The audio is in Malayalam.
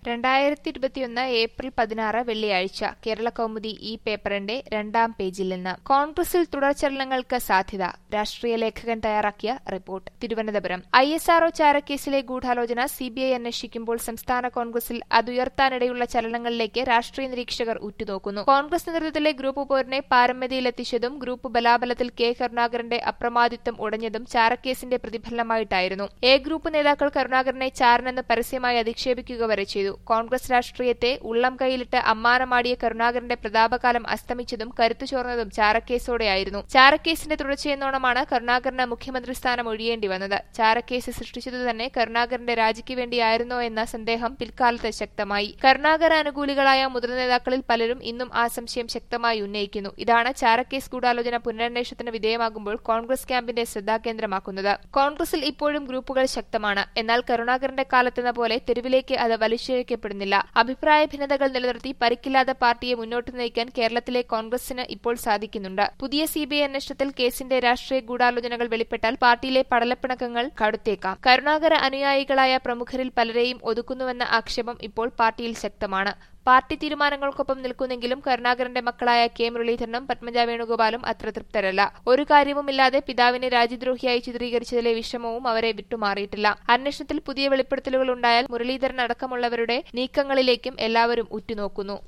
രണ്ടായിരത്തി ഇരുപത്തിയൊന്ന് ഏപ്രിൽ പതിനാറ് വെള്ളിയാഴ്ച കേരള കൗമുദി ഈ പേപ്പറിന്റെ രണ്ടാം പേജിൽ നിന്ന് കോൺഗ്രസിൽ തുടർചലനങ്ങൾക്ക് സാധ്യത രാഷ്ട്രീയ ലേഖകൻ തയ്യാറാക്കിയ report Thiruvananthapuram I S R O ചാരക്കേസിലെ ഗൂഢാലോചന സിബിഐ അന്വേഷിക്കുമ്പോൾ സംസ്ഥാന കോൺഗ്രസിൽ അതുയർത്താനിടയുള്ള ചലനങ്ങളിലേക്ക് രാഷ്ട്രീയ നിരീക്ഷകർ ഉറ്റുനോക്കുന്നു കോൺഗ്രസ് നേതൃത്വത്തിലെ ഗ്രൂപ്പ് പോരിനെ പാരമ്യതയിലെത്തിച്ചതും ഗ്രൂപ്പ് ബലാബലത്തിൽ കെ കരുണാകരന്റെ അപ്രമാദിത്വം ഉടഞ്ഞതും ചാരക്കേസിന്റെ പ്രതിഫലനമായിട്ടായിരുന്നു എ ഗ്രൂപ്പ് നേതാക്കൾ കരുണാകരനെ ചാരനെന്ന് പരസ്യമായി അധിക്ഷേപിക്കുക വരെ ചെയ്തു കോൺഗ്രസ് രാഷ്ട്രീയത്തെ ഉള്ളം കൈയിലിട്ട് അമ്മാനമാടിയ കരുണാകരന്റെ പ്രതാപകാലം അസ്തമിച്ചതും കരുത്തു ചോർന്നതും ചാരക്കേസോടെയായിരുന്നു ചാരക്കേസിന്റെ തുടർച്ചയെന്നോണമാണ് കരുണാകരന് മുഖ്യമന്ത്രി സ്ഥാനം ഒഴിയേണ്ടി വന്നത് ചാരക്കേസ് സൃഷ്ടിച്ചത് തന്നെ കരുണാകരന്റെ രാജിക്ക് വേണ്ടിയായിരുന്നോ എന്ന സന്ദേഹം പിൽക്കാലത്ത് ശക്തമായി കരുണാകര അനുകൂലികളായ മുതിർന്ന നേതാക്കളിൽ പലരും ഇന്നും ആ സംശയം ശക്തമായി ഉന്നയിക്കുന്നു ഇതാണ് ചാരക്കേസ് ഗൂഢാലോചന പുനരന്വേഷണത്തിന് വിധേയമാകുമ്പോൾ കോൺഗ്രസ് ക്യാമ്പിന്റെ ശ്രദ്ധാകേന്ദ്രമാക്കുന്നത് കോൺഗ്രസിൽ ഇപ്പോഴും ഗ്രൂപ്പുകൾ ശക്തമാണ് എന്നാൽ കരുണാകരന്റെ കാലത്തെന്ന പോലെ തെരുവിലേക്ക് അത് വലിച്ചിഴക്കപ്പെടുന്നില്ല അഭിപ്രായ ഭിന്നതകൾ നിലനിർത്തി പരിക്കില്ലാതെ പാർട്ടിയെ മുന്നോട്ട് നയിക്കാൻ കേരളത്തിലെ കോൺഗ്രസിന് ഇപ്പോൾ സാധിക്കുന്നുണ്ട് പുതിയ സിബിഐ അന്വേഷണത്തിൽ കേസിന്റെ രാഷ്ട്രീയ ഗൂഢാലോചനകൾ വെളിപ്പെട്ടാൽ പാർട്ടിയിലെ പടലപ്പിണക്കങ്ങൾ കടുത്തേക്കാം കരുണാകര അനുയായികളായ പ്രമുഖരിൽ പലരെയും ഒതുക്കുന്നുവെന്ന ആക്ഷേപം ഇപ്പോൾ പാർട്ടിയിൽ ശക്തമാണ് പാർട്ടി തീരുമാനങ്ങൾക്കൊപ്പം നിൽക്കുന്നെങ്കിലും കരുണാകരന്റെ മക്കളായ കെ മുരളീധരനും പത്മജ വേണുഗോപാലും അത്ര തൃപ്തരല്ല ഒരു കാര്യവുമില്ലാതെ പിതാവിനെ രാജ്യദ്രോഹിയായി ചിത്രീകരിച്ചതിലെ വിഷമവും അവരെ വിട്ടുമാറിയിട്ടില്ല അന്വേഷണത്തിൽ പുതിയ വെളിപ്പെടുത്തലുകൾ ഉണ്ടായാൽ മുരളീധരൻ അടക്കമുള്ളവരുടെ നീക്കങ്ങളിലേക്കും എല്ലാവരും ഉറ്റുനോക്കുന്നു